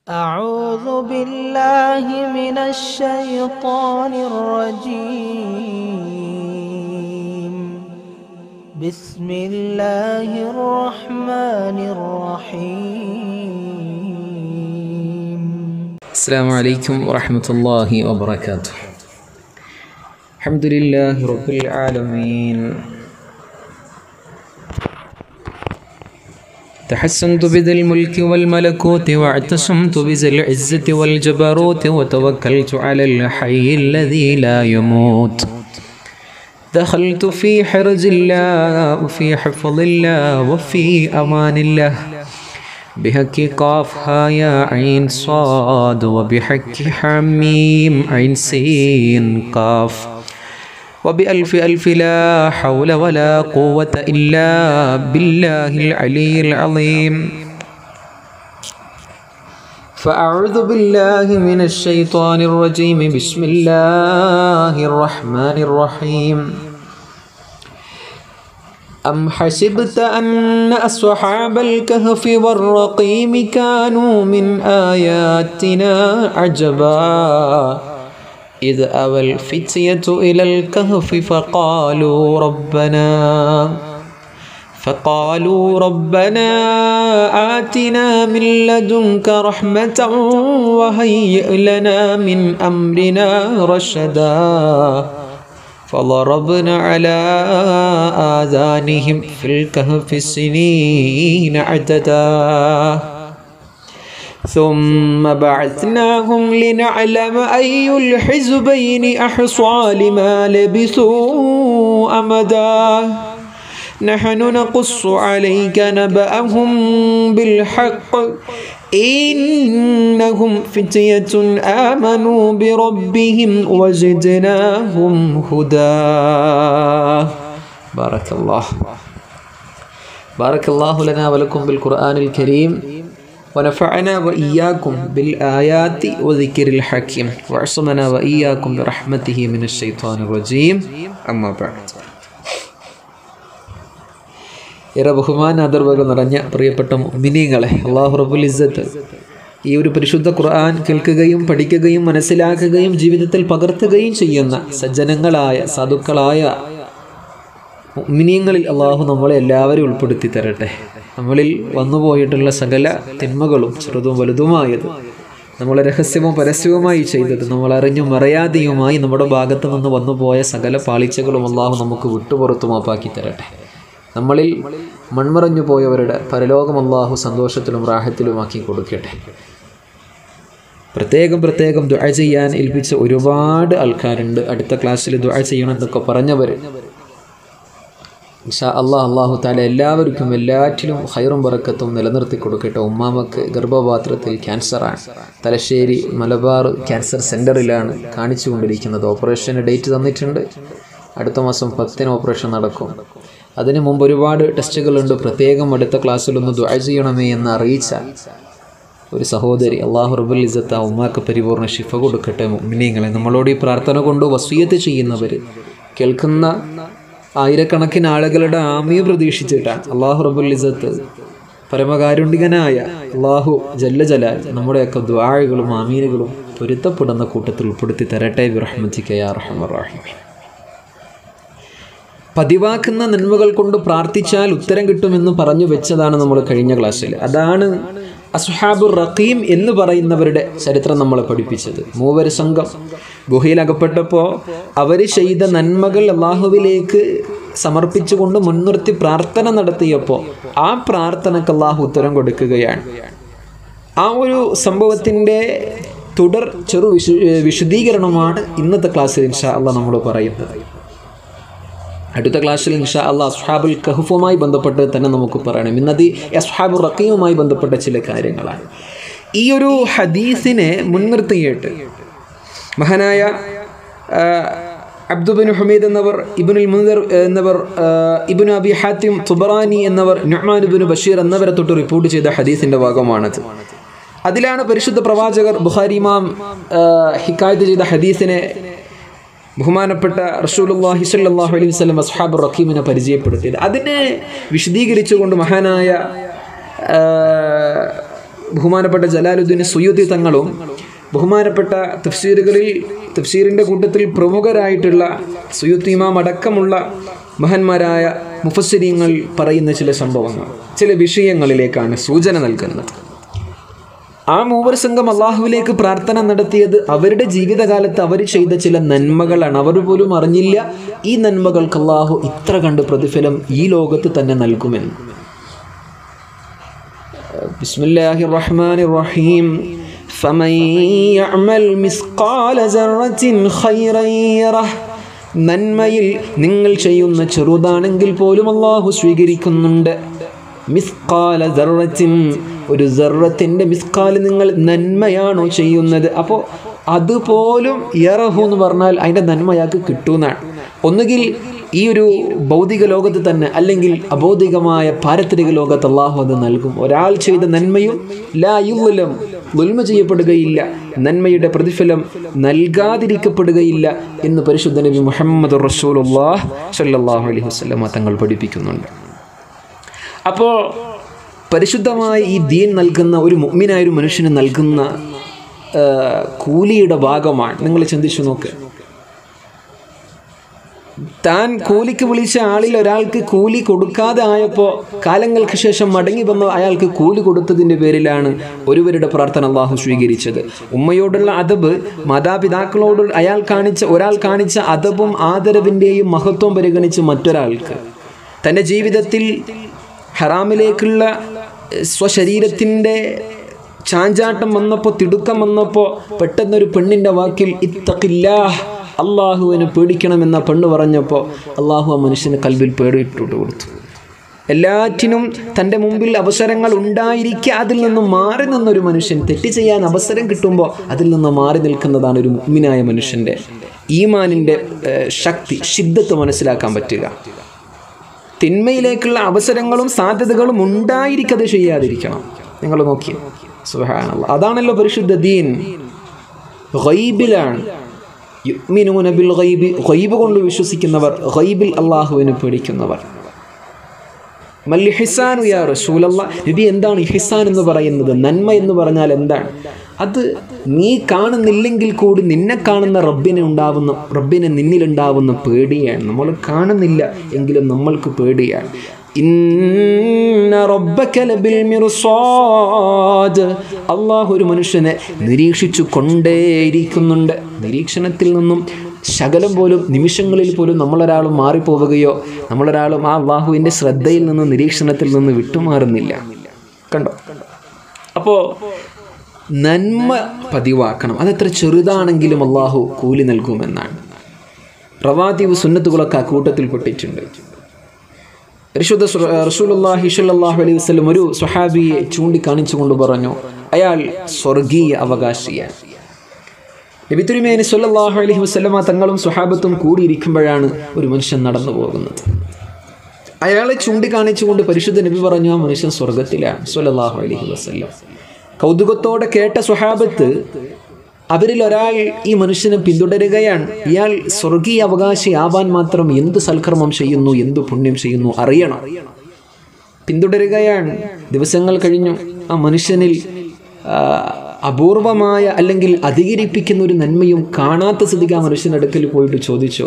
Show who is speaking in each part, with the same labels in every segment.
Speaker 1: أعوذ بالله من الشيطان الرجيم بسم الله الرحمن الرحيم
Speaker 2: السلام عليكم ورحمة الله وبركاته الحمد لله رب العالمين تحسنت بذي الملك والملكوت واعتصمت بذي العزة والجبروت وتوكلت على الحي الذي لا يموت دخلت في حرز الله وفي حفظ الله وفي أمان الله بحق قاف ها يا عين صاد وبحق حميم عين سين قاف وبألف ألف لا حول ولا قوة إلا بالله العلي العظيم فأعوذ بالله من الشيطان الرجيم بسم الله الرحمن الرحيم أم حسبت أن أصحاب الكهف والرقيم كانوا من آياتنا عجبا إذ أوى الفتية إلى الكهف فقالوا ربنا فقالوا ربنا آتنا من لدنك رحمة وهيئ لنا من أمرنا رشدا فضربنا على آذانهم في الكهف سنين عددا ثم بعثناهم لنعلم أي الحزبين أحصى لما لبثوا أمدا نحن نقص عليك نبأهم بالحق إنهم فتية آمنوا بربهم وزدناهم هدى بارك الله بارك الله لنا ولكم بالقرآن الكريم ونفعنا وإياكم بالآيات وذكر الحكيم وعصمنا وإياكم برحمته من الشيطان الرجيم أما بعد ഏറെ ബഹുമാന ആദർവകൾ നിറഞ്ഞ പ്രിയപ്പെട്ട മിനിങ്ങളെ അള്ളാഹു റബുൽ ഇസ്സത്ത് ഈ ഒരു പരിശുദ്ധ ഖുർആൻ കേൾക്കുകയും പഠിക്കുകയും മനസ്സിലാക്കുകയും ജീവിതത്തിൽ പകർത്തുകയും ചെയ്യുന്ന സജ്ജനങ്ങളായ സാധുക്കളായ മിനിയങ്ങളിൽ അള്ളാഹു നമ്മളെ എല്ലാവരും ഉൾപ്പെടുത്തി തരട്ടെ നമ്മളിൽ വന്നുപോയിട്ടുള്ള സകല തിന്മകളും ചെറുതും വലുതുമായത് നമ്മൾ രഹസ്യവും പരസ്യവുമായി ചെയ്തത് നമ്മൾ അറിഞ്ഞും അറിയാതെയുമായി നമ്മുടെ ഭാഗത്ത് നിന്ന് വന്നുപോയ സകല പാളിച്ചകളും അള്ളാഹു നമുക്ക് വിട്ടുപുറത്തുമാപ്പാക്കി തരട്ടെ നമ്മളിൽ മൺമറഞ്ഞു പോയവരുടെ പരലോകം അള്ളാഹു സന്തോഷത്തിലും റാഹത്തിലുമാക്കി കൊടുക്കട്ടെ പ്രത്യേകം പ്രത്യേകം ദുആ ചെയ്യാൻ ഏൽപ്പിച്ച ഒരുപാട് ആൾക്കാരുണ്ട് അടുത്ത ക്ലാസ്സിൽ ദുആ ചെയ്യണം എന്നൊക്കെ പറഞ്ഞവർ ഇൻഷാ അള്ളാഹ് അള്ളാഹു താല എല്ലാവർക്കും എല്ലാറ്റിലും ഹൈറും പറക്കത്തും നിലനിർത്തി കൊടുക്കട്ടെ ഉമ്മാമക്ക് ഗർഭപാത്രത്തിൽ ക്യാൻസറാണ് തലശ്ശേരി മലബാർ ക്യാൻസർ സെൻറ്ററിലാണ് കാണിച്ചുകൊണ്ടിരിക്കുന്നത് ഓപ്പറേഷന് ഡേറ്റ് തന്നിട്ടുണ്ട് അടുത്ത മാസം പത്തിന് ഓപ്പറേഷൻ നടക്കും അതിന് മുമ്പ് ഒരുപാട് ടെസ്റ്റുകളുണ്ട് പ്രത്യേകം അടുത്ത ക്ലാസ്സിലൊന്ന് ദുആ ചെയ്യണമേ എന്ന് അറിയിച്ച ഒരു സഹോദരി അള്ളാഹു റബുൽ ഇസത്ത് ആ ഉമ്മാക്ക് പരിപൂർണ്ണ ശിഫ കൊടുക്കട്ടെ മിനിങ്ങളെ നമ്മളോട് ഈ പ്രാർത്ഥന കൊണ്ട് വസീയത്ത് ചെയ്യുന്നവർ കേൾക്കുന്ന ആയിരക്കണക്കിന് ആളുകളുടെ ആമയും പ്രതീക്ഷിച്ചിട്ടാണ് അള്ളാഹു റബുൽ ഇസത്ത് പരമകാരുണികനായ അള്ളാഹു ജല്ല ജലാൽ നമ്മുടെയൊക്കെ ദ്വാഴകളും ആമീനുകളും പൊരുത്തപ്പെടുന്ന കൂട്ടത്തിൽ ഉൾപ്പെടുത്തി തരട്ടെ ബിറഹ്മത്തിക്കയാ റഹ്മറാഹിമീൻ പതിവാക്കുന്ന നന്മകൾ കൊണ്ട് പ്രാർത്ഥിച്ചാൽ ഉത്തരം കിട്ടുമെന്ന് പറഞ്ഞു വെച്ചതാണ് നമ്മൾ കഴിഞ്ഞ ക്ലാസ്സിൽ അതാണ് അസുഹാബുർ റഖീം എന്ന് പറയുന്നവരുടെ ചരിത്രം നമ്മളെ പഠിപ്പിച്ചത് മൂവർ സംഘം ഗുഹയിലകപ്പെട്ടപ്പോൾ അവർ ചെയ്ത നന്മകൾ അള്ളാഹുവിലേക്ക് സമർപ്പിച്ചുകൊണ്ട് മുൻനിർത്തി പ്രാർത്ഥന നടത്തിയപ്പോൾ ആ പ്രാർത്ഥനക്ക് അള്ളാഹു ഉത്തരം കൊടുക്കുകയാണ് ആ ഒരു സംഭവത്തിൻ്റെ തുടർ ചെറു വിശു വിശദീകരണമാണ് ഇന്നത്തെ ക്ലാസ്സിൽ ഇൻഷാ അള്ളാഹ് നമ്മൾ പറയുന്നത് അടുത്ത ക്ലാസ്സിൽ ഇൻഷാ അള്ളാഹ് അസ്ഹാബുൽ കഹുഫുമായി ബന്ധപ്പെട്ട് തന്നെ നമുക്ക് പറയണം ഇന്നത് അസ്ഹാബുൽ റക്കീമുമായി ബന്ധപ്പെട്ട ചില കാര്യങ്ങളാണ് ഈ ഒരു ഹദീസിനെ മുൻനിർത്തിയിട്ട് മഹാനായ അബ്ദുബിൻ ഹമീദ് എന്നവർ ഇബിനുൽ മുൻദർ എന്നവർ ഇബിനു അബി ഹാത്തിം തുബറാനി എന്നവർ നുഹ്മാൻ ഇബിനു ബഷീർ എന്നിവരെ തൊട്ട് റിപ്പോർട്ട് ചെയ്ത ഹദീസിൻ്റെ ഭാഗമാണത് അതിലാണ് പരിശുദ്ധ പ്രവാചകർ ബുഖാരി ഇമാം ഹിക്കായത്ത് ചെയ്ത ഹദീസിനെ ബഹുമാനപ്പെട്ട റസൂലുള്ളാഹി സ്വല്ലല്ലാഹു അലൈഹി വസല്ലം അസ്ഹാബ് റഖീമിനെ പരിചയപ്പെടുത്തിയത് അതിനെ വിശദീകരിച്ചുകൊണ്ട് മഹാനായ ആ, ബഹുമാനപ്പെട്ട ജലാലുദ്ദീൻ സുയുദ്ദി തങ്ങളും ബഹുമാനപ്പെട്ട തഫ്സീറുകളിൽ തഫ്സീറിൻ്റെ കൂട്ടത്തിൽ പ്രമുഖരായിട്ടുള്ള സുയുദ്ദി ഇമാം അടക്കമുള്ള മഹാന്മാരായ മുഫസ്സിരിങ്ങൾ പറയുന്ന ചില സംഭവങ്ങൾ ചില വിഷയങ്ങളിലേക്കാണ് സൂചന നൽകുന്നത് ആ മൂവർ സംഘം അള്ളാഹുവിലേക്ക് പ്രാർത്ഥന നടത്തിയത് അവരുടെ ജീവിതകാലത്ത് അവർ ചെയ്ത ചില നന്മകളാണ് അവർ പോലും അറിഞ്ഞില്ല ഈ നന്മകൾക്ക് അള്ളാഹു ഇത്ര കണ്ട് പ്രതിഫലം ഈ ലോകത്ത് തന്നെ നൽകുമെന്ന് ബിസ്മില്ലാഹി റഹ്മാൻ റഹീം فمن يعمل مثقال ذرة خيرا يره നന്മയിൽ നിങ്ങൾ ചെയ്യുന്ന ചെറുതാണെങ്കിൽ പോലും അള്ളാഹു സ്വീകരിക്കുന്നുണ്ട് മിസ്കാല ദർറത്തിൻ ഒരു ദർറത്തിൻ്റെ മിസ്കാല് നിങ്ങൾ നന്മയാണോ ചെയ്യുന്നത് അപ്പോൾ അതുപോലും യറഹു എന്ന് പറഞ്ഞാൽ അതിൻ്റെ നന്മ അയാൾക്ക് കിട്ടുമെന്നാണ് ഒന്നുകിൽ ഈ ഒരു ഭൗതിക ലോകത്ത് തന്നെ അല്ലെങ്കിൽ അബൗദികമായ പാരത്രിക ലോകത്ത് അള്ളാഹു അത് നൽകും ഒരാൾ ചെയ്ത നന്മയും ലായുല്ലം ദുൽമ ചെയ്യപ്പെടുകയില്ല നന്മയുടെ പ്രതിഫലം നൽകാതിരിക്കപ്പെടുകയില്ല എന്ന് പരിശുദ്ധ നബി മുഹമ്മദ് റസൂലുല്ലാഹ് സല്ലല്ലാഹു അലൈഹി വസല്ലമ തങ്ങൾ പഠിപ്പിക്കുന്നുണ്ട് അപ്പോൾ പരിശുദ്ധമായ ഈ ദീൻ നൽകുന്ന ഒരു മുഗ്മിനായ ഒരു മനുഷ്യന് നൽകുന്ന ആ, കൂലിയുടെ ഭാഗമാണ് നിങ്ങൾ ചിന്തിച്ചു നോക്ക് താൻ കൂലിക്ക് വിളിച്ച ആളിൽ ഒരാൾക്ക് കൂലി കൊടുക്കാതെ ആയപ്പോൾ കാലങ്ങൾക്ക് ശേഷം മടങ്ങി വന്ന അയാൾക്ക് കൂലി കൊടുത്തതിൻ്റെ പേരിലാണ് ഒരുവരുടെ പ്രാർത്ഥന അള്ളാഹു സ്വീകരിച്ചത് ഉമ്മയോടുള്ള അതബ് മാതാപിതാക്കളോട് അയാൾ കാണിച്ച ഒരാൾ കാണിച്ച അതബും ആദരവിൻ്റെയും മഹത്വം പരിഗണിച്ച് മറ്റൊരാൾക്ക് തൻ്റെ ജീവിതത്തിൽ ഹറാമിലേക്കുള്ള എഹ്, സ്വശരീരത്തിൻ്റെ ചാഞ്ചാട്ടം വന്നപ്പോൾ തിടുക്കം വന്നപ്പോൾ പെട്ടെന്നൊരു പെണ്ണിൻ്റെ വാക്കിൽ ഇത്തക്കില്ലാഹ് അള്ളാഹുവിനെ പേടിക്കണമെന്ന പെണ്ണ് പറഞ്ഞപ്പോൾ അള്ളാഹു ആ മനുഷ്യന് കൽവിൽ പേടിയിട്ടിട്ട് കൊടുത്തു എല്ലാറ്റിനും തൻ്റെ മുമ്പിൽ അവസരങ്ങൾ ഉണ്ടായിരിക്കെ അതിൽ നിന്നും മാറി നിന്നൊരു മനുഷ്യൻ തെറ്റ് ചെയ്യാൻ അവസരം കിട്ടുമ്പോൾ അതിൽ നിന്ന് മാറി നിൽക്കുന്നതാണ് ഒരു മുഗ്മിനായ മനുഷ്യൻ്റെ ഈമാനിൻ്റെ ഏഹ്, ശക്തി ശിദ്ധത്ത് മനസ്സിലാക്കാൻ പറ്റുക തിന്മയിലേക്കുള്ള അവസരങ്ങളും സാധ്യതകളും ഉണ്ടായിരിക്കത് ചെയ്യാതിരിക്കണം നിങ്ങൾ നോക്കി സുഹാനുള്ള അതാണല്ലോ പരിശുദ്ധ ദീൻ ഗൈബിലാണ് യുഅ്മിനൂന ബിൽ ഗൈബി ഗൈബ് കൊണ്ട് വിശ്വസിക്കുന്നവർ ഗൈബിൽ അള്ളാഹുവിനെ പേടിക്കുന്നവർ മൽ ഇഹ്സാനു യാ റസൂലല്ലാ നബി എന്താണ് ഇഹ്സാൻ എന്ന് പറയുന്നത് നന്മ എന്ന് പറഞ്ഞാൽ എന്താണ് അത് നീ കാണുന്നില്ലെങ്കിൽ കൂടി നിന്നെ കാണുന്ന റബ്ബിനെ ഉണ്ടാവുന്ന റബ്ബിനെ നിന്നിലുണ്ടാവുന്ന പേടിയാണ് നമ്മൾ കാണുന്നില്ല എങ്കിലും നമ്മൾക്ക് പേടിയാണ് ഇന്ന റബ്ബക ലബിൽ മിർസാദ് അള്ളാഹു ഒരു മനുഷ്യനെ നിരീക്ഷിച്ചു കൊണ്ടേയിരിക്കുന്നുണ്ട് നിരീക്ഷണത്തിൽ നിന്നും ശകലം പോലും നിമിഷങ്ങളിൽ പോലും നമ്മളൊരാൾ മാറിപ്പോവുകയോ നമ്മളൊരാളും ആ അള്ളാഹുവിൻ്റെ ശ്രദ്ധയിൽ നിന്ന് നിരീക്ഷണത്തിൽ നിന്ന് വിട്ടുമാറുന്നില്ല കണ്ടോ അപ്പോൾ നന്മ പതിവാക്കണം അതെത്ര ചെറുതാണെങ്കിലും അള്ളാഹു കൂലി നൽകുമെന്നാണ് റവാദീവ് സുന്നത്തുകളൊക്കെ ആ കൂട്ടത്തിൽ പെട്ടിട്ടുണ്ട് പരിശുദ്ധ സു- റസൂലുള്ളാഹി സ്വല്ലല്ലാഹു അലൈഹി വസല്ലം ഒരു സ്വഹാബിയെ ചൂണ്ടിക്കാണിച്ചുകൊണ്ട് പറഞ്ഞു അയാൾ സ്വർഗീയ അവകാശിയാണ് നബി തിരുമേനി സ്വല്ലല്ലാഹു അലൈഹി വസല്ലമ തങ്ങളും സ്വഹാബത്തും കൂടിയിരിക്കുമ്പോഴാണ് ഒരു മനുഷ്യൻ നടന്നു പോകുന്നത് അയാളെ ചൂണ്ടിക്കാണിച്ചുകൊണ്ട് പരിശുദ്ധ നബി പറഞ്ഞു ആ മനുഷ്യൻ സ്വർഗത്തിലാണ് സ്വല്ലല്ലാഹു അലൈഹി വസല്ലം കൗതുകത്തോടെ കേട്ട സ്വഹാബത്ത് അവരിൽ ഒരാൾ ഈ മനുഷ്യനെ പിന്തുടരുകയാണ് ഇയാൾ സ്വർഗീയ അവകാശിയാവാൻ മാത്രം എന്ത് സൽക്കർമ്മം ചെയ്യുന്നു എന്ത് പുണ്യം ചെയ്യുന്നു അറിയണം പിന്തുടരുകയാണ് ദിവസങ്ങൾ കഴിഞ്ഞു ആ മനുഷ്യനിൽ ആ, അപൂർവമായ അല്ലെങ്കിൽ അധികരിപ്പിക്കുന്ന ഒരു നന്മയും കാണാത്ത സ്ഥിതിക്ക് ആ മനുഷ്യൻ്റെ അടുക്കൽ പോയിട്ട് ചോദിച്ചു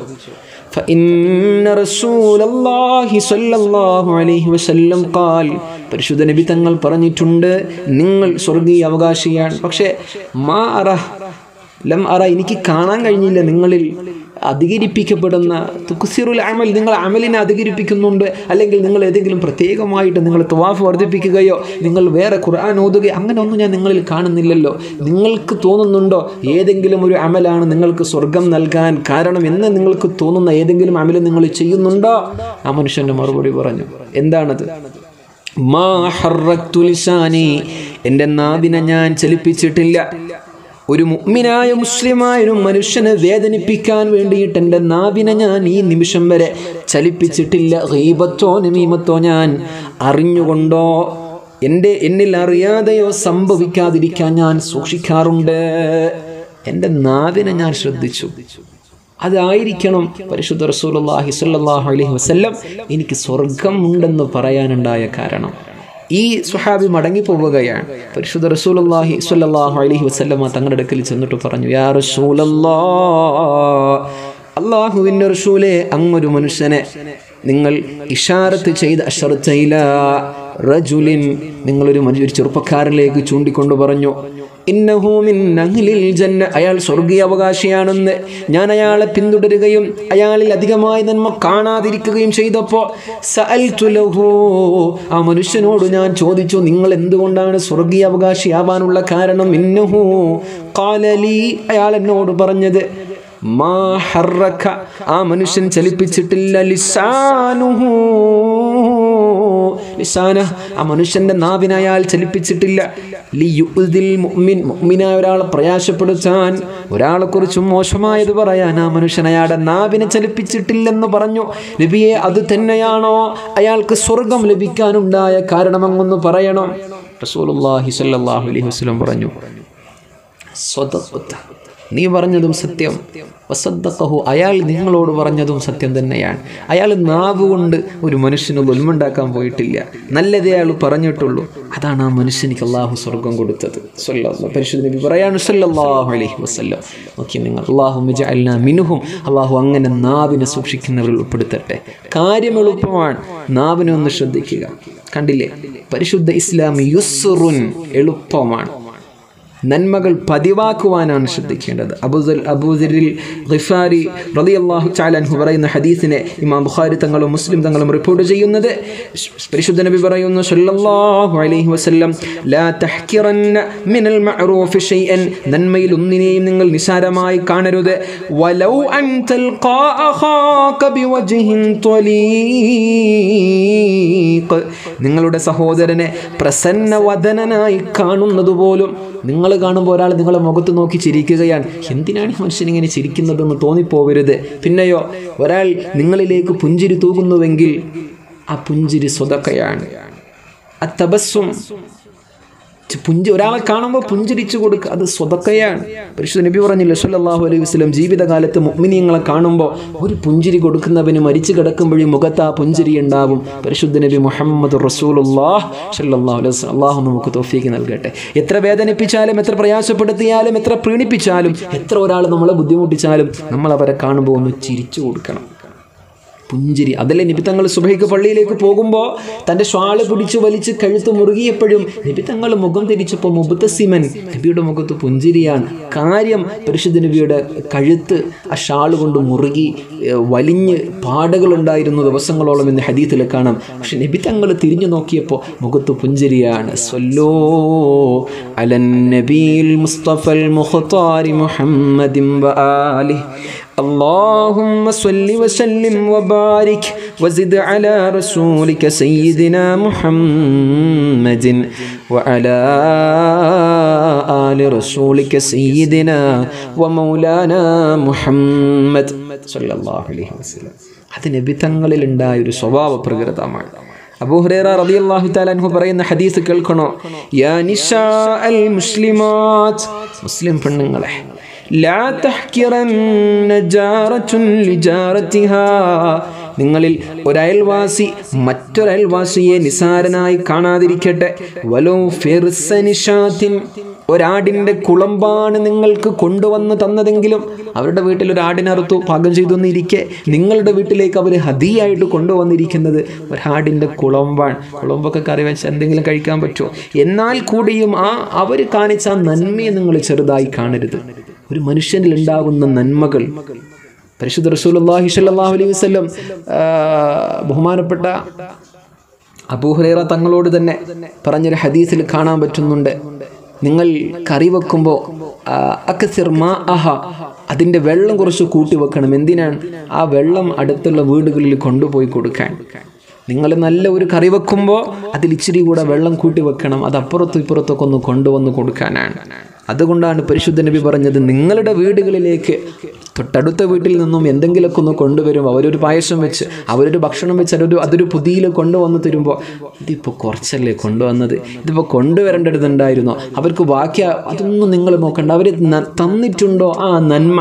Speaker 2: فإن رسول الله صلى الله عليه وسلم قال പരിശുദ്ധ നബി തങ്ങൾ പറഞ്ഞിട്ടുണ്ട് നിങ്ങൾ സ്വർഗീയ അവകാശിയാണ് പക്ഷേ മാ അറ ലം അറ എനിക്ക് കാണാൻ കഴിഞ്ഞില്ല നിങ്ങളിൽ അധികരിപ്പിക്കപ്പെടുന്ന തുക്സിറുൽ അമൽ നിങ്ങൾ അമലിനെ അധികരിപ്പിക്കുന്നുണ്ട് അല്ലെങ്കിൽ നിങ്ങൾ ഏതെങ്കിലും പ്രത്യേകമായിട്ട് നിങ്ങൾ തുവാഫ് വർദ്ധിപ്പിക്കുകയോ നിങ്ങൾ വേറെ ഖുർആൻ ഓതുകയോ അങ്ങനെ ഒന്നും ഞാൻ നിങ്ങളിൽ കാണുന്നില്ലല്ലോ നിങ്ങൾക്ക് തോന്നുന്നുണ്ടോ ഏതെങ്കിലും ഒരു അമലാണ് നിങ്ങൾക്ക് സ്വർഗം നൽകാൻ കാരണം എന്ന് നിങ്ങൾക്ക് തോന്നുന്ന ഏതെങ്കിലും അമൽ നിങ്ങൾ ചെയ്യുന്നുണ്ടോ ആ മനുഷ്യൻ്റെ മറുപടി പറഞ്ഞു എന്താണത് മാ ഹറക്തു ലിസാനി എൻ്റെ നാവിനെ ഞാൻ ചലിപ്പിച്ചിട്ടില്ല ഒരു മുഅ്മിനായ മുസ്ലിമായ ഒരു മനുഷ്യനെ വേദനിപ്പിക്കാൻ വേണ്ടിയിട്ട് എൻ്റെ നാവിനെ ഞാൻ ഈ നിമിഷം വരെ ചലിപ്പിച്ചിട്ടില്ല ഗീബത്തോ നമീമത്തോ ഞാൻ അറിഞ്ഞുകൊണ്ടോ എൻ്റെ എന്നിൽ അറിയാതെയോ സംഭവിക്കാതിരിക്കാൻ ഞാൻ സൂക്ഷിക്കാറുണ്ട് എൻ്റെ നാവിനെ ഞാൻ ശ്രദ്ധിച്ചു അതായിരിക്കണം പരിശുദ്ധ റസൂലുള്ളാഹി സ്വല്ലല്ലാഹു അലൈഹി വസല്ലം എനിക്ക് സ്വർഗം ഉണ്ടെന്ന് പറയാനുണ്ടായ കാരണം ഈ സുഹാബി മടങ്ങിപ്പോവുകയാണ് പരിശുദ്ധ റസൂലുള്ളാഹി സ്വല്ലല്ലാഹു അലൈഹി വസല്ലമ തങ്ങളുടെ അടുക്കൽ ചെന്നിട്ട് പറഞ്ഞു യാ റസൂലല്ലാ അള്ളാഹുവിൻ്റെ റസൂലെ അങ്ങൊരു മനുഷ്യനെ നിങ്ങൾ ഇഷാറത്ത് ചെയ്ത അഷറത്തയില റജുലിൻ നിങ്ങളൊരു മനുഷ്യ ഒരു ചെറുപ്പക്കാരനിലേക്ക് ചൂണ്ടിക്കൊണ്ട് പറഞ്ഞു ഇന്നഹു മിൻ അഹ്ലിൽ ജന്ന അയാൾ സ്വർഗീയ അവകാശിയാണെന്ന് ഞാൻ അയാളെ പിന്തുടരുകയും അയാളിൽ അധികമായി നന്മ കാണാതിരിക്കുകയും ചെയ്തപ്പോൾ സഅൽതു ലഹു ആ മനുഷ്യനോട് ഞാൻ ചോദിച്ചു നിങ്ങൾ എന്തുകൊണ്ടാണ് സ്വർഗീയ അവകാശിയാവാനുള്ള കാരണം ഇന്നഹു കാലലി അയാൾ എന്നോട് പറഞ്ഞത് മാ ഹറക്ക ആ മനുഷ്യൻ ചലിപ്പിച്ചിട്ടില്ല ലിസാനുഹു ലിസാന ആ മനുഷ്യന്റെ നാവിനെ അയാൾ ചലിപ്പിച്ചിട്ടില്ല ലിയുദിൽ മുഅ്മിൻ മുഅ്മിനായ ഒരാളെ പ്രയാസപ്പെടുത്താൻ ഒരാളെ കുറിച്ച് മോശമായത് പറയാൻ ആ മനുഷ്യൻ അയാളുടെ നാവിനെ ചലിപ്പിച്ചിട്ടില്ലെന്ന് പറഞ്ഞു നബിയെ അത് തന്നെയാണോ അയാൾക്ക് സ്വർഗം ലഭിക്കാനുണ്ടായ കാരണമങ്ങൊന്ന് പറയണം റസൂലുള്ളാഹി സ്വല്ലല്ലാഹു അലൈഹി വസല്ലം പറഞ്ഞു സ്വതത്വത്ത നീ പറഞ്ഞതും സത്യം വസദ്ദഖഹു അയാൾ നിങ്ങളോട് പറഞ്ഞതും സത്യം തന്നെയാണ് അയാൾ നാവ് കൊണ്ട് ഒരു മനുഷ്യന് ദുൽമുണ്ടാക്കാൻ പോയിട്ടില്ല നല്ലതേ അയാൾ പറഞ്ഞിട്ടുള്ളൂ അതാണ് ആ മനുഷ്യനിക്ക് അള്ളാഹു സ്വർഗം കൊടുത്തത് സ്വല്ലല്ലാഹു പരിശുദ്ധ നബി പറയാണ് സല്ലല്ലാഹു അലൈഹി വസല്ലം ഓക്കെ നിങ്ങൾ അള്ളാഹു മിജഅൽനാ മിൻഹും അള്ളാഹു അങ്ങനെ നാവിനെ സൂക്ഷിക്കുന്നവരിൽ ഉൾപ്പെടുത്തട്ടെ കാര്യം എളുപ്പമാണ് നാവിനെ ഒന്ന് ശ്രദ്ധിക്കുക കണ്ടില്ലേ പരിശുദ്ധ ഇസ്ലാം യുസ്റുൻ എളുപ്പമാണ് നന്മകൾ പതിവാക്കുവാനാണ് ശ്രദ്ധിക്കേണ്ടത് അബുദൽ അബൂദരിൽ ഖിഫാരി റളിയല്ലാഹു തആല അൻഹു പറയുന്ന ഹദീസിനെ ഇമാം ബുഖാരി തങ്ങളും മുസ്ലിം തങ്ങളും റിപ്പോർട്ട് ചെയ്യുന്നത് പരിശുദ്ധ നബി പറയുന്നു സല്ലല്ലാഹു അലൈഹി വസല്ലം ലാ തഹ്കിറന്ന മിനൽ മഅറൂഫി ഷൈഅൻ നന്മയിൽ ഒന്നിനെയും നിങ്ങൾ നിസാരമായി കാണരുത് വലൗ അൻ തൽഖാ അഖാക ബിവജ്ഹിൻ ത്വലീഖ് നിങ്ങളുടെ സഹോദരനെ പ്രസന്നവദനായി കാണുന്നത് പോലും നിങ്ങൾ കാണുമ്പോൾ ഒരാൾ നിങ്ങളെ മുഖത്ത് നോക്കി ചിരിക്കുകയാണ് എന്തിനാണ് ഈ മനുഷ്യൻ ഇങ്ങനെ ചിരിക്കുന്നതെന്ന് തോന്നിപ്പോവരുത് പിന്നെയോ ഒരാൾ നിങ്ങളിലേക്ക് പുഞ്ചിരി തൂകുന്നുവെങ്കിൽ ആ പുഞ്ചിരി സ്വതക്കയാണ് ആ തപസ്സും പുഞ്ചി ഒരാളെ കാണുമ്പോൾ പുഞ്ചിരിച്ചു കൊടുക്കുക അത് സ്വതക്കയാണ് പരിശുദ്ധ നബി പറഞ്ഞില്ല സല്ലല്ലാഹു അലൈഹി വസല്ലം ജീവിതകാലത്ത് മുഅ്മിനീങ്ങളെ കാണുമ്പോൾ ഒരു പുഞ്ചിരി കൊടുക്കുന്നവന് മരിച്ചു കിടക്കുമ്പോഴും മുഖത്ത് ആ പുഞ്ചിരി ഉണ്ടാവും പരിശുദ്ധ നബി മുഹമ്മദ് റസൂലുള്ളാഹ് സല്ലല്ലാഹു അലൈഹി വസല്ലം അള്ളാഹു നമുക്ക് തോഫീക്ക് നൽകട്ടെ എത്ര വേദനിപ്പിച്ചാലും എത്ര പ്രയാസപ്പെടുത്തിയാലും എത്ര പ്രീണിപ്പിച്ചാലും എത്ര ഒരാൾ നമ്മളെ ബുദ്ധിമുട്ടിച്ചാലും നമ്മൾ അവരെ കാണുമ്പോൾ ഒന്ന് ചിരിച്ചു കൊടുക്കണം പുഞ്ചിരി അതല്ലേ നിബിത്തങ്ങൾ സുബൈക്ക് പള്ളിയിലേക്ക് പോകുമ്പോൾ തൻ്റെ ഷ്വാള് പിടിച്ച് വലിച്ച് കഴുത്ത് മുറുകിയപ്പോഴും നിബിത്തങ്ങൾ മുഖം തിരിച്ചപ്പോൾ മുബത്തസിമൻ നബിയുടെ മുഖത്ത് പുഞ്ചിരിയാണ് കാര്യം പരിശുദ്ധ നബിയുടെ കഴുത്ത് ആ ഷാള് കൊണ്ട് മുറുകി ഏഹ്, വലിഞ്ഞ് പാടുകളുണ്ടായിരുന്നു ദിവസങ്ങളോളം എന്ന് ഹദീത്തിൽ കാണാം പക്ഷെ നിബിത്തങ്ങൾ തിരിഞ്ഞു നോക്കിയപ്പോൾ മുഖത്ത് പുഞ്ചിരിയാണ് സ്വല്ലോ അലൻ നബിയിൽ മുസ്തഫൽ മുഖത്താരി മുഹമ്മദിൻ വആലിഹി اللهم صل وسلم وبارك وزد على رسولك سيدنا محمد وعلى آل رسولك سيدنا ومولانا محمد صلى الله عليه وسلم അത് നബി തങ്ങളിലുണ്ടായ ഒരു സ്വഭാവ പ്രകൃതമാണ് അബൂഹുറൈറ റളിയല്ലാഹു തആല അൻഹു പറയുന്ന ഹദീസ് കേൾക്കണോ യാ നിസാ അൽ മുസ്ലിമാത്ത് മുസ്ലിം പെണ്ണുങ്ങളെ ലാ തഹ്കിറന്ന ജാറത്തുൻ ലിജാറത്തിഹാ നിങ്ങളിൽ ഒരയൽവാസി മറ്റൊരയൽവാസിയെ നിസാരനായി കാണാതിരിക്കട്ടെ വലോ ഫിർസനിഷാത്തിൻ ഒരാടിൻ്റെ കുളമ്പാണ് നിങ്ങൾക്ക് കൊണ്ടുവന്ന് തന്നതെങ്കിലും അവരുടെ വീട്ടിൽ ഒരു ആടിനറുത്തു പാകം ചെയ്തു എന്നിരിക്കെ നിങ്ങളുടെ വീട്ടിലേക്ക് അവർ ഹതിയായിട്ട് കൊണ്ടുവന്നിരിക്കുന്നത് ഒരാടിൻ്റെ കുളമ്പാണ് കുളമ്പൊക്കെ കറി വെച്ച് എന്തെങ്കിലും കഴിക്കാൻ പറ്റുമോ എന്നാൽ കൂടിയും ആ അവർ കാണിച്ച ആ നന്മയെ നിങ്ങൾ ചെറുതായി കാണരുത് ഒരു മനുഷ്യനിൽ ഉണ്ടാകുന്ന നന്മകൾ പരിശുദ്ധ റസൂലുള്ളാഹി സ്വല്ലല്ലാഹു അലൈഹി വസല്ലം ആ, ബഹുമാനപ്പെട്ട അബൂഹുറൈറ തങ്ങളോട് തന്നെ പറഞ്ഞൊരു ഹദീസിൽ കാണാൻ പറ്റുന്നുണ്ട് നിങ്ങൾ കറി വെക്കുമ്പോൾ അക്കസിർ മാ അഹ അതിൻ്റെ വെള്ളം കുറച്ച് കൂട്ടി വെക്കണം എന്തിനാണ് ആ വെള്ളം അടുത്തുള്ള വീടുകളിൽ കൊണ്ടുപോയി കൊടുക്കാൻ നിങ്ങൾ നല്ല ഒരു കറി വെക്കുമ്പോൾ അതിൽ ഇച്ചിരി കൂടെ വെള്ളം കൂട്ടി വെക്കണം അത് അപ്പുറത്തും ഇപ്പുറത്തൊക്കെ ഒന്ന് കൊണ്ടുവന്ന് കൊടുക്കാനാണ് അതുകൊണ്ടാണ് പരിശുദ്ധ നബി പറഞ്ഞത് നിങ്ങളുടെ വീടുകളിലേക്ക് തൊട്ടടുത്ത വീട്ടിൽ നിന്നും എന്തെങ്കിലുമൊക്കെ ഒന്ന് കൊണ്ടുവരും അവരൊരു പായസം വെച്ച് അവരൊരു ഭക്ഷണം വെച്ച് അതൊരു അതൊരു പുതിയിൽ കൊണ്ടുവന്ന് തരുമ്പോൾ ഇതിപ്പോൾ കുറച്ചല്ലേ കൊണ്ടുവന്നത് ഇതിപ്പോൾ കൊണ്ടുവരേണ്ടതുണ്ടായിരുന്നോ അവർക്ക് ബാക്കി അതൊന്നും നിങ്ങൾ നോക്കണ്ട അവർ തന്നിട്ടുണ്ടോ ആ നന്മ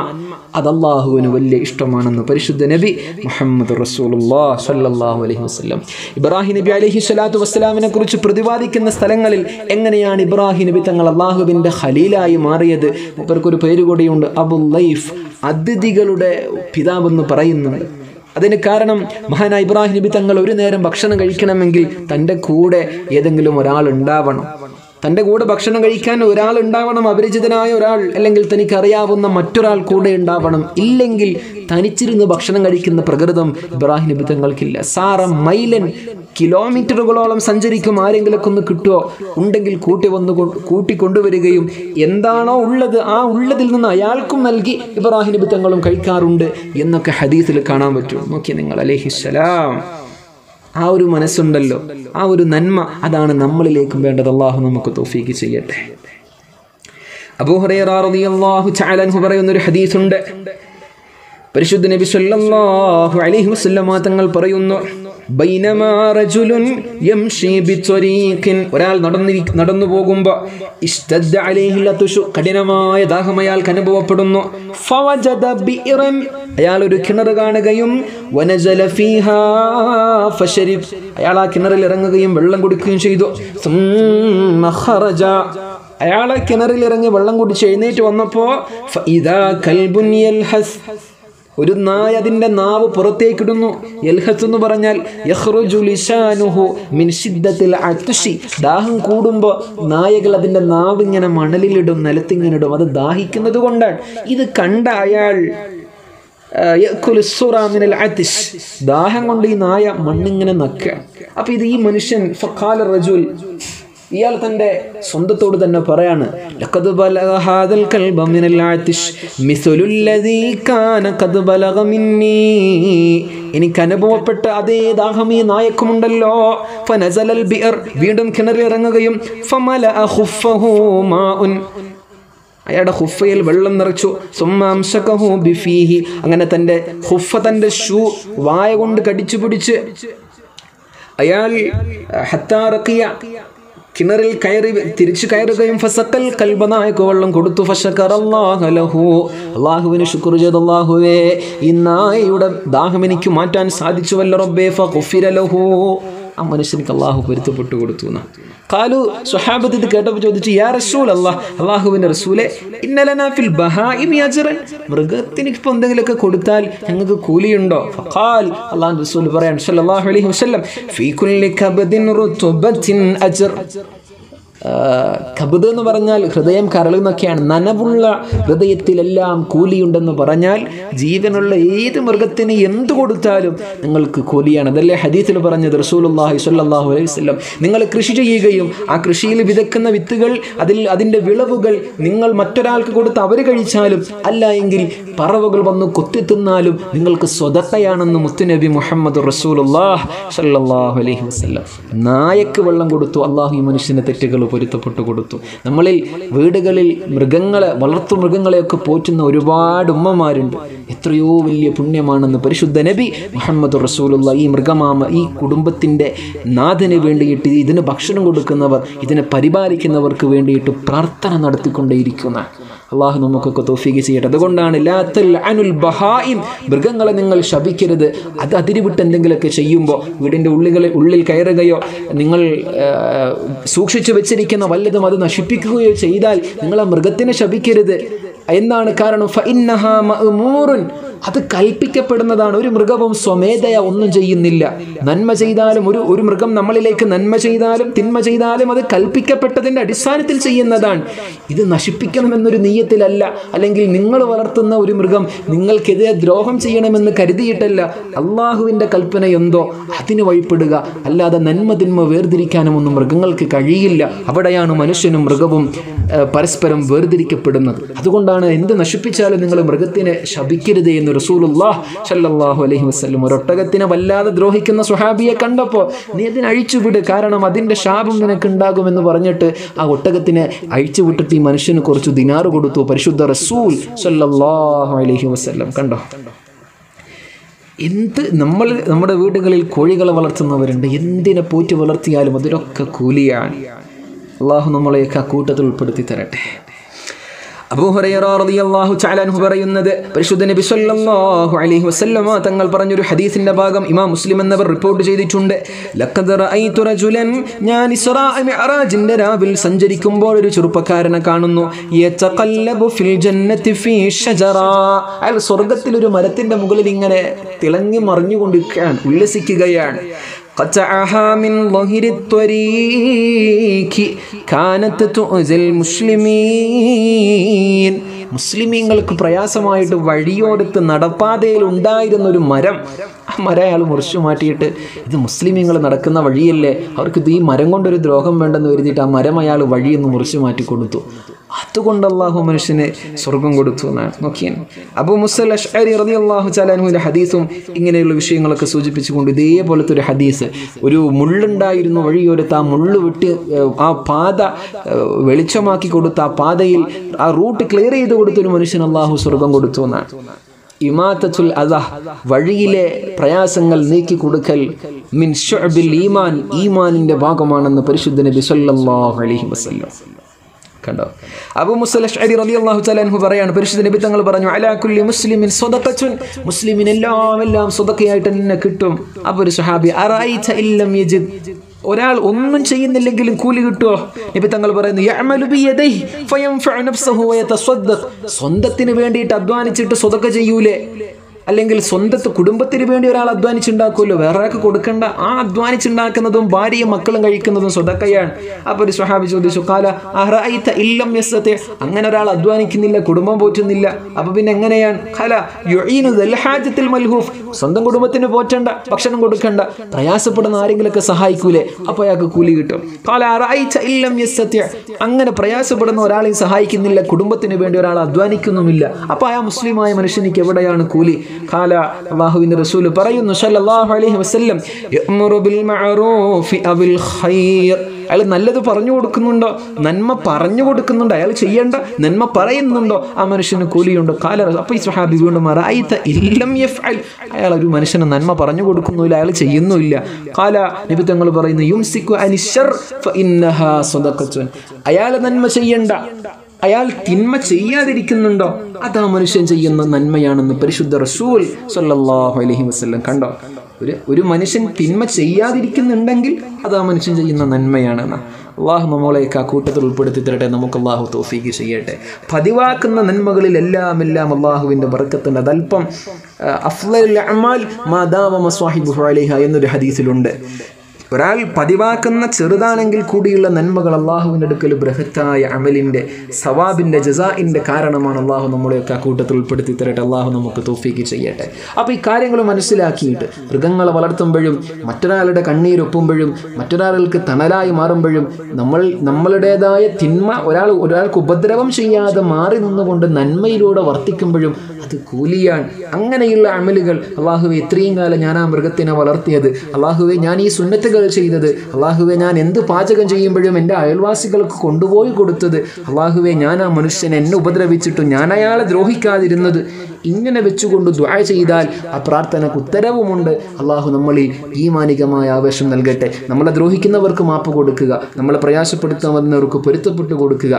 Speaker 2: അത് അള്ളാഹുവിന് വലിയ ഇഷ്ടമാണെന്ന് പരിശുദ്ധ നബി മുഹമ്മദ് റസൂലുള്ളാ സ്വല്ലല്ലാഹു അലൈഹി വസല്ലം ഇബ്രാഹിം നബി അലൈഹി സ്വലാത്തു വസ്സലാമിനെ കുറിച്ച് പ്രതിപാദിക്കുന്ന സ്ഥലങ്ങളിൽ എങ്ങനെയാണ് ഇബ്രാഹിം നബി തങ്ങൾ അള്ളാഹുവിൻ്റെ ഖലീലായി മാറിയത് മൂപ്പർക്കൊരു പേര് കൂടിയുണ്ട് അബുൽ ലൈഫ് അതിഥികളുടെ പിതാവെന്ന് പറയുന്നുണ്ട് അതിന് കാരണം മഹാനായ ഇബ്രാഹിം നബി തങ്ങൾ ഒരു നേരം ഭക്ഷണം കഴിക്കണമെങ്കിൽ തൻ്റെ കൂടെ ഏതെങ്കിലും ഒരാൾ ഉണ്ടാവണം തൻ്റെ കൂടെ ഭക്ഷണം കഴിക്കാൻ ഒരാൾ ഉണ്ടാവണം അപരിചിതനായ ഒരാൾ അല്ലെങ്കിൽ തനിക്ക് അറിയാവുന്ന മറ്റൊരാൾ കൂടെ ഉണ്ടാവണം ഇല്ലെങ്കിൽ തനിച്ചിരുന്ന് ഭക്ഷണം കഴിക്കുന്ന പ്രകൃതം ഇബ്രാഹിം നബി തങ്ങൾക്കില്ല സാറ മൈലൻ കിലോമീറ്ററുകളോളം സഞ്ചരിക്കും ആരെങ്കിലൊക്കെ ഒന്ന് കിട്ടുമോ ഉണ്ടെങ്കിൽ കൂട്ടി വന്ന് കൊ- കൂട്ടി കൊണ്ടുവരികയും എന്താണോ ഉള്ളത് ആ ഉള്ളതിൽ നിന്ന് അയാൾക്കും നൽകി ഇബ്രാഹിം നബി തങ്ങളും കഴിക്കാറുണ്ട് എന്നൊക്കെ ഹദീസിൽ കാണാൻ പറ്റും നോക്കി നിങ്ങൾ അലഹിസ്സലാം ആ ഒരു മനസ്സുണ്ടല്ലോ ആ ഒരു നന്മ അതാണ് നമ്മളിലേക്കും വേണ്ടത് അള്ളാഹു നമുക്ക് തോഫീക്ക് ചെയ്യട്ടെ അബൂഹുറൈറാഹു ചാലൻഹു പറയുന്ന ഒരു ഹദീസുണ്ട് പരിശുദ്ധ നബി സല്ലല്ലാഹു അലൈഹി വസല്ലമ തങ്ങൾ പറയുന്നു ബൈനമാ റജുലുൻ യംശി ബിത്വരീഖിൻ ഒരാൾ നടന്നി നടന്നു പോകുമ്പോൾ ഇസ്തദ്ദ അലൈഹിൽ അതുഷു കഠിനമായ ദാഹം അയാൾക്ക് അനുഭവപ്പെടുന്നു ഫവജദ ബിഇറൻ അയാൾ ഒരു കിണർ കാണുകയും വനജല ഫീഹാ ഫശരിബ് അയാൾ ആ കിണറിൽ ഇറങ്ങുകയും വെള്ളം കുടിക്കുകയും ചെയ്തു സുമ്മ ഖറജ അയാളെ കിണറിൽ ഇറങ്ങി വെള്ളം കുടിച്ച് എഴുന്നേറ്റ് വന്നപ്പോ ഫഇദാ കൽബുൻ യൽഹസ് ഒരു നായ അതിന്റെ നാവ് പുറത്തേക്കിടുന്നു യൽഹസ് എന്ന് പറഞ്ഞാൽ യഖ്റുജു ലിസാനുഹു മിൻ ശിദ്ദത്തിൽ അത്ഷി ദാഹം കൂടുമ്പോൾ നായകൾ അതിന്റെ നാവ് ഇങ്ങനെ മണലിലിടും നിലത്തിങ്ങനെ ഇടും അത് ദാഹിക്കുന്നത് കൊണ്ടാണ് ഇത് കണ്ട അയാൾ ആ, യഅ്കുലു സ്സുറ മിനൽ അതിശ്. ദാഹം കൊണ്ട് ഈ നായ മണ്ണിങ്ങനെ നക്കുക അപ്പൊ ഇത് ഈ മനുഷ്യൻ ഫഖാല റജുൽ ഇയാൾ തന്റെ സ്വന്തത്തോട് തന്നെ പറയാണ് ലഖദ് ബലഗ ഹാദൽ കൽബ മിനൽ ആതിശ് മിസ്ലുൽ ലദീ കാന ഖദ് ബലഗ മിന്നീ എനിക്ക് അനുഭവപ്പെട്ട അതേ ദാഹം ഈ നായക്കുമുണ്ടല്ലോ ഫനസലൽ ബിഅർ വീണ്ടും കിണറിൽ ഇറങ്ങുകയും ഫമലഅ ഖുഫഹു മാഉൻ അയാളുടെ ഹുഫയിൽ വെള്ളം നിറച്ചു സുമ്മാംശകഹു ബിഫീഹി അങ്ങനെ തൻ്റെ ഹുഫ തൻ്റെ ഷൂ വായ കൊണ്ട് കടിച്ചു പിടിച്ച് അയാൾ ഹത്താറക്കിയ കിണറിൽ കയറി തിരിച്ചു കയറുകയും ഫസക്കൽ കൽബനായക്ക് വെള്ളം കൊടുത്തു ഫശക്കറല്ലാഹു അള്ളാഹുവിന് ശുക്ർ ചെയ്ത് അള്ളാഹുവേ ഈ നായയുടെ ദാഹം എനിക്ക് മാറ്റാൻ സാധിച്ചുവല്ലോ റബ്ബേ ഫഖുഫിര ലഹു ആ മനുഷ്യനിക്ക് അള്ളാഹു പൊരുത്തപ്പെട്ടു കൊടുത്തു എന്നാ കാലു സുഹാബത്ത് ഇത് കേട്ടപ്പോൾ ചോദിച്ചു യാ റസൂൽ അല്ലാഹ് അള്ളാഹുവിൻ്റെ റസൂലെ ഇന്നലനാ ഫിൽ ബഹാഇം യജ്റൻ മൃഗത്തിന് ഇപ്പോൾ എന്തെങ്കിലുമൊക്കെ കൊടുത്താൽ ഞങ്ങൾക്ക് കൂലിയുണ്ടോ ഫഖാൽ അള്ളാഹു റസൂൽ പറയാൻ സല്ലല്ലാഹു അലൈഹി വസല്ലം ഫീ കുല്ലി കബദിൻ റുതുബത്തിൻ അജ്ർ കബുദ് എന്ന് പറഞ്ഞാൽ ഹൃദയം കരളുന്നൊക്കെയാണ് നനവുള്ള ഹൃദയത്തിലെല്ലാം കൂലിയുണ്ടെന്ന് പറഞ്ഞാൽ ജീവനുള്ള ഏത് മൃഗത്തിന് എന്ത് കൊടുത്താലും നിങ്ങൾക്ക് കൂലിയാണ് അതല്ലേ ഹദീസിൽ പറഞ്ഞത് റസൂലുള്ളാഹി സ്വല്ലല്ലാഹു അലൈഹി വസല്ലം നിങ്ങൾ കൃഷി ചെയ്യുകയും ആ കൃഷിയിൽ വിതക്കുന്ന വിത്തുകൾ അതിൽ അതിൻ്റെ വിളവുകൾ നിങ്ങൾ മറ്റൊരാൾക്ക് കൊടുത്ത് അവർ കഴിച്ചാലും അല്ല എങ്കിൽ പറവകൾ വന്ന് കൊത്തിത്തിന്നാലും നിങ്ങൾക്ക് സ്വതത്തയാണെന്ന് മുത്തുനബി മുഹമ്മദ് റസൂലുള്ളാഹ് സ്വല്ലല്ലാഹു അലൈഹി വസല്ലം നായക്ക് വെള്ളം കൊടുത്തു അള്ളാഹു ഈ മനുഷ്യന് തെറ്റുകൾ പൊരുത്തപ്പെട്ടു കൊടുത്തു നമ്മളിൽ വീടുകളിൽ മൃഗങ്ങളെ വളർത്തു മൃഗങ്ങളെയൊക്കെ പോറ്റുന്ന ഒരുപാട് ഉമ്മമാരുണ്ട് എത്രയോ വലിയ പുണ്യമാണെന്ന് പരിശുദ്ധ നബി മുഹമ്മദ് റസൂലുള്ള ഈ മൃഗമാമ ഈ കുടുംബത്തിൻ്റെ നാഥന് വേണ്ടിയിട്ട് ഇതിന് ഭക്ഷണം കൊടുക്കുന്നവർ ഇതിനെ പരിപാലിക്കുന്നവർക്ക് വേണ്ടിയിട്ട് പ്രാർത്ഥന നടത്തിക്കൊണ്ടേയിരിക്കുന്ന അള്ളാഹു നമുക്കൊക്കെ തോഫീക്ക് ചെയ്യട്ടെ അതുകൊണ്ടാണ് ലാത്തൽ അനുൽ ബഹായിം മൃഗങ്ങളെ നിങ്ങൾ ശപിക്കരുത് അത് അതിരിവിട്ട് എന്തെങ്കിലുമൊക്കെ ചെയ്യുമ്പോൾ വീടിൻ്റെ ഉള്ളുകളിൽ ഉള്ളിൽ കയറുകയോ നിങ്ങൾ ആ, സൂക്ഷിച്ചു വെച്ചിരിക്കുന്ന വല്ലതും അത് നശിപ്പിക്കുകയോ ചെയ്താൽ നിങ്ങൾ ആ മൃഗത്തിനെ ശപിക്കരുത് എന്താണ് കാരണം ഫഇന്നഹാ മഅ്മൂറുൻ അത് കൽപ്പിക്കപ്പെടുന്നതാണ് ഒരു മൃഗവും സ്വമേധയ ഒന്നും ചെയ്യുന്നില്ല നന്മ ചെയ്താലും ഒരു ഒരു മൃഗം നമ്മളിലേക്ക് നന്മ ചെയ്താലും തിന്മ ചെയ്താലും അത് കൽപ്പിക്കപ്പെട്ടതിൻ്റെ അടിസ്ഥാനത്തിൽ ചെയ്യുന്നതാണ് ഇത് നശിപ്പിക്കണമെന്നൊരു നീയത്തിലല്ല അല്ലെങ്കിൽ നിങ്ങൾ വളർത്തുന്ന ഒരു മൃഗം നിങ്ങൾക്കെതിരെ ദ്രോഹം ചെയ്യണമെന്ന് കരുതിയിട്ടല്ല അള്ളാഹുവിൻ്റെ കൽപ്പന എന്തോ അതിന് വഴിപ്പെടുക അല്ലാതെ നന്മ തിന്മ വേർതിരിക്കാനും ഒന്നും മൃഗങ്ങൾക്ക് കഴിയില്ല അവിടെയാണ് മനുഷ്യനും മൃഗവും ഏഹ്, പരസ്പരം വേർതിരിക്കപ്പെടുന്നത് അതുകൊണ്ടാണ് എന്ത് നശിപ്പിച്ചാലും നിങ്ങൾ മൃഗത്തിനെ ശപിക്കരുത് എന്ന് റസൂലുല്ലാഹ് സല്ലല്ലാഹു അലൈഹി വസല്ലം ഒരൊട്ടകത്തിനെ വല്ലാതെ ദ്രോഹിക്കുന്ന സുഹാബിയെ കണ്ടപ്പോൾ നീ അതിനെ അഴിച്ചുവിട് കാരണം അതിൻ്റെ ശാപം നിനക്ക് ഉണ്ടാകുമെന്ന് പറഞ്ഞിട്ട് ആ ഒട്ടകത്തിനെ അഴിച്ചുവിട്ടിട്ട് ഈ മനുഷ്യന് കുറച്ച് ദിനാറ് കൊടുത്തു പരിശുദ്ധ റസൂൽ സല്ലല്ലാഹു അലൈഹി വസല്ലം കണ്ടോ എന്ത് നമ്മൾ നമ്മുടെ വീടുകളിൽ കോഴികളെ വളർത്തുന്നവരുണ്ട് എന്തിനെ പോറ്റി വളർത്തിയാലും അതിലൊക്കെ കൂലിയാണ് അള്ളാഹു നമ്മളെയൊക്കെ ആ കൂട്ടത്തിൽ ഉൾപ്പെടുത്തി തരട്ടെ അബൂ ഹുറൈറ റളിയല്ലാഹു തആല അൻഹു പറയുന്നത് പരിശുദ്ധ നബി സല്ലല്ലാഹു അലൈഹി വസല്ലമ തങ്ങൾ പറഞ്ഞൊരു ഹദീസിന്റെ ഭാഗം ഇമാം മുസ്ലിം എന്നവർ റിപ്പോർട്ട് ചെയ്തിട്ടുണ്ട് ലഖദ് റഅയ്തു റജുലൻ ഞാൻ ഇസ്റാ മിഅറാജിന്റെ രാവിൽ സഞ്ചരിക്കുമ്പോൾ ഒരു ചെറുപ്പക്കാരനെ കാണുന്നു യതഖല്ലബു ഫിൽ ജന്നത്തി ഫീ ഷജറ അയാൾ സ്വർഗ്ഗത്തിൽ ഒരു മരത്തിന്റെ മുകളിൽ ഇങ്ങനെ തിളങ്ങി മറിഞ്ഞുകൊണ്ടിരിക്കുകയാണ് ഉല്ലസിക്കുകയാണ് قطعها من ظهر الطريق كانت تؤذي المسلمين മുസ്ലിമീങ്ങൾക്ക് പ്രയാസമായിട്ട് വഴിയോരത്ത് നടപ്പാതയിൽ ഉണ്ടായിരുന്ന ഒരു മരം ആ മരം അയാൾ മുറിച്ചു മാറ്റിയിട്ട് ഇത് മുസ്ലിമീങ്ങൾ നടക്കുന്ന വഴിയല്ലേ അവർക്ക് ഇത് ഈ മരം കൊണ്ടൊരു ദ്രോഹം വേണ്ടെന്ന് കരുതിയിട്ട് ആ മരം അയാൾ വഴിയെന്ന് മുറിച്ചു മാറ്റി കൊടുത്തു അതുകൊണ്ട് അള്ളാഹു മനുഷ്യന് സ്വർഗം കൊടുത്തു എന്നാണ് നോക്കിയാൽ അബു മുസൽ അഷ്അരി റതി അള്ളാഹു ചലാനുവിൻ്റെ ഹദീസും ഇങ്ങനെയുള്ള വിഷയങ്ങളൊക്കെ സൂചിപ്പിച്ചുകൊണ്ട് ഇതേപോലത്തെ ഒരു ഹദീസ് ഒരു മുള്ളുണ്ടായിരുന്നു വഴിയോരത്ത് ആ മുള്ള് വിട്ട് ഏഹ്, ആ പാത ഏഹ്, വെളിച്ചമാക്കി കൊടുത്ത ആ പാതയിൽ ആ റൂട്ട് ക്ലിയർ ചെയ്ത് കൊടുത്തൊരു മനുഷ്യൻ അള്ളാഹു സ്വർഗം കൊടുത്തു എന്നാണ് ഇമാത്തത്തുൽ അദ വഴിയിലെ പ്രയാസങ്ങൾ നീക്കി കൊടുക്കൽ മിൻ ഷുഅബിൽ ഈമാൻ ഈമാനിന്റെ ഭാഗമാണെന്ന് പരിശുദ്ധ നബി സല്ലല്ലാഹു അലൈഹി വസല്ലം കണ്ടോ അബു മുസൽ അഷ്അരി റളിയല്ലാഹു തആല അൻഹു പറയാണ് പരിശുദ്ധ നബി തങ്ങൾ പറഞ്ഞു അലാ കുല്ലി മുസ്ലിമിൻ സ്വദഖത്തുൻ മുസ്ലിമിന് എല്ലാം എല്ലാം സ്വതക്കയായിട്ട് തന്നെ കിട്ടും അപ്പോൾ ഒരു സ്വഹാബി അറൈത ഇല്ലം യജിദ് ഒരാൾ ഒന്നും ചെയ്യുന്നില്ലെങ്കിലും കൂലി കിട്ടുമോ നബി തങ്ങൾ പറയുന്നു യഅമലു ബിയദൈഹി ഫയൻഫഉ നഫ്സഹു വയതസദ്ദഖ് സ്വന്തത്തിന് വേണ്ടിയിട്ട് അധ്വാനിച്ചിട്ട് സ്വതക്ക ചെയ്യൂലേ അല്ലെങ്കിൽ സ്വന്തത്ത് കുടുംബത്തിന് വേണ്ടി ഒരാൾ അധ്വാനിച്ചുണ്ടാക്കുമല്ലോ വേറെ ഒരാൾക്ക് കൊടുക്കണ്ട ആ അധ്വാനിച്ചുണ്ടാക്കുന്നതും ഭാര്യയും മക്കളും കഴിക്കുന്നതും സ്വതക്കയാണ് അപ്പോൾ ഒരു സ്വഹാബി ചോദിച്ചു കാല അഹ്റഅയ്ത ഇല്ലം യസ്തതി അങ്ങനെ ഒരാൾ അധ്വാനിക്കുന്നില്ല കുടുംബം പോറ്റുന്നില്ല അപ്പോൾ പിന്നെ എങ്ങനെയാണ് ഖല യുഈനു ദൽ ഹാജത്തിൽ മൽഹൂഫ് സ്വന്തം കുടുംബത്തിന് പോറ്റണ്ട ഭക്ഷണം കൊടുക്കണ്ട പ്രയാസപ്പെടുന്ന ആരെങ്കിലൊക്കെ സഹായിക്കൂലേ അപ്പോൾ അയാൾക്ക് കൂലി കിട്ടും കാല അറഅയ്ത ഇല്ലം യസ്തതി അങ്ങനെ പ്രയാസപ്പെടുന്ന ഒരാളെയും സഹായിക്കുന്നില്ല കുടുംബത്തിന് വേണ്ടി ഒരാൾ അധ്വാനിക്കുന്നുമില്ല അപ്പോൾ ആ മുസ്ലിമായ മനുഷ്യനിക്ക് എവിടെയാണ് കൂലി ഖാല അള്ളാഹുവിൻ്റെ റസൂൽ പറയുന്നു സല്ലല്ലാഹു അലൈഹി വസല്ലം യഅ്മുറു ബിൽ മഅറൂഫി അവിൽ ഖൈർ അയാൾ നല്ലത് പറഞ്ഞു കൊടുക്കുന്നുണ്ടോ നന്മ പറഞ്ഞു കൊടുക്കുന്നുണ്ടോ അയാൾ ചെയ്യേണ്ട നന്മ പറയുന്നുണ്ടോ ആ മനുഷ്യന് കൂലിയുണ്ടോ കാല അപ്പോൾ ഈ സ്വഹാബി വീണ്ടും അറായിത്ത ഇല്ലം യഫ്അൽ അയാൾ ഒരു മനുഷ്യന് നന്മ പറഞ്ഞു കൊടുക്കുന്നില്ല അയാൾ ചെയ്യുന്നുമില്ല കാല നബി തങ്ങൾ പറയുന്നു യുംസിക്കു അനിശ്ശർ ഫഇന്നഹാ സദഖത്തുൻ അയാൾ നന്മ ചെയ്യണ്ട അയാൾ തിന്മ ചെയ്യാതിരിക്കുന്നുണ്ടോ അത് ആ മനുഷ്യൻ ചെയ്യുന്ന നന്മയാണെന്ന് പരിശുദ്ധ റസൂൽ സല്ലല്ലാഹു അലൈഹി വസല്ലം കണ്ടോ ഒരു ഒരു മനുഷ്യൻ തിന്മ ചെയ്യാതിരിക്കുന്നുണ്ടെങ്കിൽ അത് ആ മനുഷ്യൻ ചെയ്യുന്ന നന്മയാണെന്ന് അള്ളാഹു നമ്മളെയൊക്കെ ആ കൂട്ടത്തിൽ ഉൾപ്പെടുത്തി തരട്ടെ നമുക്ക് അള്ളാഹു തോഫീക്ക് ചെയ്യട്ടെ പതിവാക്കുന്ന നന്മകളിൽ എല്ലാം എല്ലാം അള്ളാഹുവിൻ്റെ ബർക്കത്തുണ്ട് അതല്പം അഫ്ലൽ അമാൽ മാതാവ മസ്വാഹിബു അലിഹ എന്നൊരു ഹദീസിലുണ്ട് ഒരാൾ പതിവാക്കുന്ന ചെറുതാണെങ്കിൽ കൂടിയുള്ള നന്മകൾ അള്ളാഹുവിൻ്റെ അടുക്കൽ ബൃഹത്തായ അമലിൻ്റെ സവാബിൻ്റെ ജസാഇൻ്റെ കാരണമാണ് അള്ളാഹു നമ്മളെയൊക്കെ ആ കൂട്ടത്തിൽ ഉൾപ്പെടുത്തി തരട്ടെ അള്ളാഹു നമുക്ക് തോഫീക്ക് ചെയ്യട്ടെ അപ്പോൾ ഈ കാര്യങ്ങൾ മനസ്സിലാക്കിയിട്ട് മൃഗങ്ങളെ വളർത്തുമ്പോഴും മറ്റൊരാളുടെ കണ്ണീരൊപ്പുമ്പോഴും മറ്റൊരാൾക്ക് തണലായി മാറുമ്പോഴും നമ്മൾ നമ്മളുടേതായ തിന്മ ഒരാൾ ഒരാൾക്ക് ഉപദ്രവം ചെയ്യാതെ മാറി നിന്നുകൊണ്ട് നന്മയിലൂടെ വർത്തിക്കുമ്പോഴും അത് കൂലിയാണ് അങ്ങനെയുള്ള അമലുകൾ അള്ളാഹുവെ ഇത്രയും കാലം ഞാൻ ആ മൃഗത്തിനെ വളർത്തിയത് അള്ളാഹുവെ ഞാൻ ഈ സുന്നത്തുകൾ ചെയ്തത് അള്ളാഹുവെ ഞാൻ എന്ത് പാചകം ചെയ്യുമ്പോഴും എൻ്റെ അയൽവാസികൾക്ക് കൊണ്ടുപോയി കൊടുത്തത് അള്ളാഹുവെ ഞാൻ ആ മനുഷ്യനെ എന്നെ ഉപദ്രവിച്ചിട്ടും ഞാൻ അയാളെ ദ്രോഹിക്കാതിരുന്നത് ഇങ്ങനെ വെച്ചുകൊണ്ട് ദ്വാ ചെയ്താൽ ആ പ്രാർത്ഥനക്ക് ഉത്തരവുമുണ്ട് അള്ളാഹു നമ്മളിൽ ഈ മാനികമായ ആവേശം നൽകട്ടെ നമ്മളെ ദ്രോഹിക്കുന്നവർക്ക് മാപ്പ് കൊടുക്കുക നമ്മളെ പ്രയാസപ്പെടുത്തുന്നവർക്ക് പൊരുത്തപ്പെട്ടു കൊടുക്കുക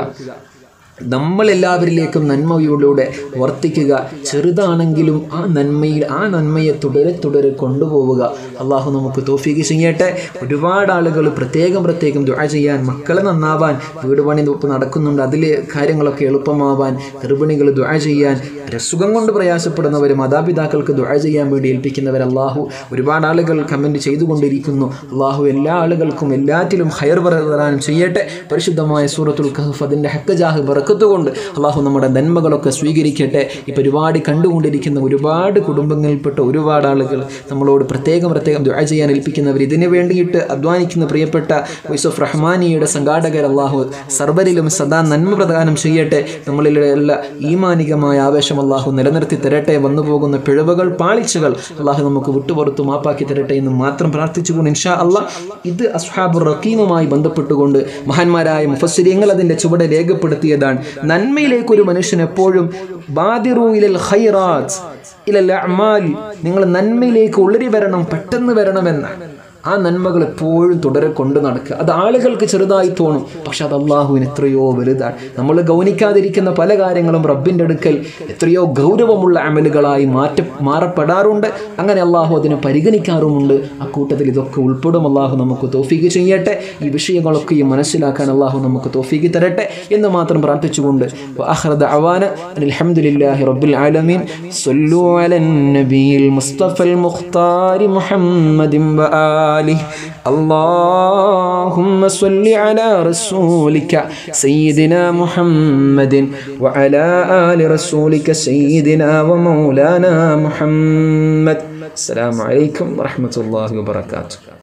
Speaker 2: നമ്മളെല്ലാവരിലേക്കും നന്മയിലൂടെ വർത്തിക്കുക ചെറുതാണെങ്കിലും ആ നന്മയിൽ ആ നന്മയെ തുടരെ തുടരെ കൊണ്ടുപോവുക അള്ളാഹു നമുക്ക് തോഫീക്ക് ചെയ്യട്ടെ ഒരുപാട് ആളുകൾ പ്രത്യേകം പ്രത്യേകം ദുആ ചെയ്യാൻ മക്കളെ നന്നാവാൻ വീട് പണി ഇപ്പോൾ നടക്കുന്നുണ്ട് അതിൽ കാര്യങ്ങളൊക്കെ എളുപ്പമാവാൻ ഗർഭിണികൾ ദുആ ചെയ്യാൻ രസുഖം കൊണ്ട് പ്രയാസപ്പെടുന്നവർ മാതാപിതാക്കൾക്ക് ദുആ ചെയ്യാൻ വേണ്ടി ഏൽപ്പിക്കുന്നവർ അള്ളാഹു ഒരുപാട് ആളുകൾ കമൻറ്റ് ചെയ്തുകൊണ്ടിരിക്കുന്നു അള്ളാഹു എല്ലാ ആളുകൾക്കും എല്ലാറ്റിലും ഹയർ പ്രദാനം ചെയ്യട്ടെ പരിശുദ്ധമായ സൂറത്തുൽ കഹഫ് അതിൻ്റെ ഹക്കജാഹ് ബറക്കത്തുകൊണ്ട് അള്ളാഹു നമ്മുടെ നന്മകളൊക്കെ സ്വീകരിക്കട്ടെ ഈ പരിപാടി കണ്ടുകൊണ്ടിരിക്കുന്ന ഒരുപാട് കുടുംബങ്ങളിൽപ്പെട്ട ഒരുപാട് ആളുകൾ നമ്മളോട് പ്രത്യേകം പ്രത്യേകം ദുആ ചെയ്യാൻ ഏൽപ്പിക്കുന്നവർ ഇതിനു വേണ്ടിയിട്ട് അധ്വാനിക്കുന്ന പ്രിയപ്പെട്ട വോയിസ് ഓഫ് റഹ്മാനിയുടെ സംഘാടകർ അള്ളാഹു സർവരിലും സദാ നന്മ പ്രദാനം ചെയ്യട്ടെ നമ്മളിലെ എല്ലാ ഈമാനികമായ ആവേശം അള്ളാഹു നിലനിർത്തി തരട്ടെ വന്നു പോകുന്ന പിഴവുകൾ പാളിച്ചകൾ അള്ളാഹു നമുക്ക് വിട്ടുപുറത്ത് മാപ്പാക്കി തരട്ടെ എന്ന് മാത്രം പ്രാർത്ഥിച്ചുകൊണ്ട് ഇൻഷാ അള്ളാഹ് ഇത് അസ്ഹാബ് റക്കീമുമായി ബന്ധപ്പെട്ടുകൊണ്ട് മഹാന്മാരായ മുഫസ്സിരിയങ്ങൾ അതിൻ്റെ ചുവടെ രേഖപ്പെടുത്തിയതാണ് നന്മയിലേക്ക് ഒരു മനുഷ്യൻ എപ്പോഴും ബാദിറു ഇലൽ ഖൈറാത്ത് ഇലൽ അഅ്മാൽ നിങ്ങൾ നന്മയിലേക്ക് ഉള്ളരി വരണം പെട്ടെന്ന് വരണമെന്നാണ് ആ നന്മകൾ എപ്പോഴും തുടരെ കൊണ്ട് നടക്കുക അത് ആളുകൾക്ക് ചെറുതായി തോന്നും പക്ഷെ അത് അള്ളാഹുവിന് എത്രയോ വലുതാണ് നമ്മൾ ഗൗനിക്കാതിരിക്കുന്ന പല കാര്യങ്ങളും റബ്ബിൻ്റെ അടുക്കൽ എത്രയോ ഗൗരവമുള്ള അമലുകളായി മാറ്റ മാറപ്പെടാറുണ്ട് അങ്ങനെ അള്ളാഹു അതിനെ പരിഗണിക്കാറുമുണ്ട് ആ കൂട്ടത്തിൽ ഇതൊക്കെ ഉൾപ്പെടും അള്ളാഹു നമുക്ക് തോഫീക്ക് ചെയ്യട്ടെ ഈ വിഷയങ്ങളൊക്കെയും മനസ്സിലാക്കാൻ അള്ളാഹു നമുക്ക് തോഫീക്ക് തരട്ടെ എന്ന് മാത്രം പ്രാർത്ഥിച്ചുകൊണ്ട് وآخر دعوانا أن الحمد لله رب العالمين صلوا على النبي المصطفى المختار محمد وآله اللهم صل على رسولك سيدنا محمد وعلى آل رسولك سيدنا ومولانا محمد السلام عليكم ورحمة الله وبركاته